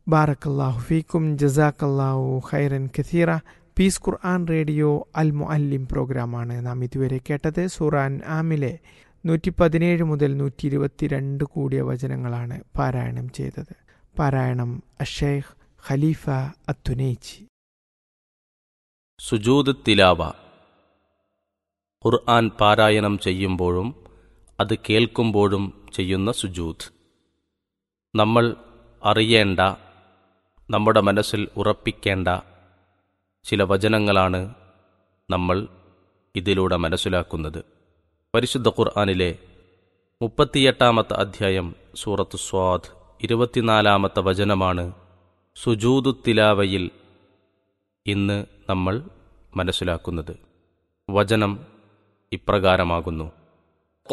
ബാറക്കല്ലാഹു ഫീക്കും ജസാക്കല്ലാഹു ഖൈറൻ കഥീറ പീസ് ഖുർആൻ റേഡിയോ അൽ മുഅല്ലിം പ്രോഗ്രാമാണ് നാം ഇതുവരെ കേട്ടത് സൂറാൻ ആമിലെ നൂറ്റി പതിനേഴ് മുതൽ നൂറ്റി ഇരുപത്തിരണ്ട് കൂടിയ വചനങ്ങളാണ് പാരായണം ചെയ്തത് പാരായണം അഷേഖ് ഖലീഫ അത്തുനേച്ചി സുജൂദ് തിലാവ ഖുർആൻ പാരായണം ചെയ്യുമ്പോഴും അത് കേൾക്കുമ്പോഴും ചെയ്യുന്ന സുജൂദ് നമ്മൾ അറിയേണ്ട നമ്മുടെ മനസ്സിൽ ഉറപ്പിക്കേണ്ട ചില വചനങ്ങളാണ് നമ്മൾ ഇതിലൂടെ മനസ്സിലാക്കുന്നത് പരിശുദ്ധ ഖുർആനിലെ മുപ്പത്തിയെട്ടാമത്തെ അധ്യായം സൂറത്ത് സ്വാദ് ഇരുപത്തിനാലാമത്തെ വചനമാണ് സുജൂദു തിലാവയിൽ ഇന്ന് നമ്മൾ മനസ്സിലാക്കുന്നത് വചനം ഇപ്രകാരമാകുന്നു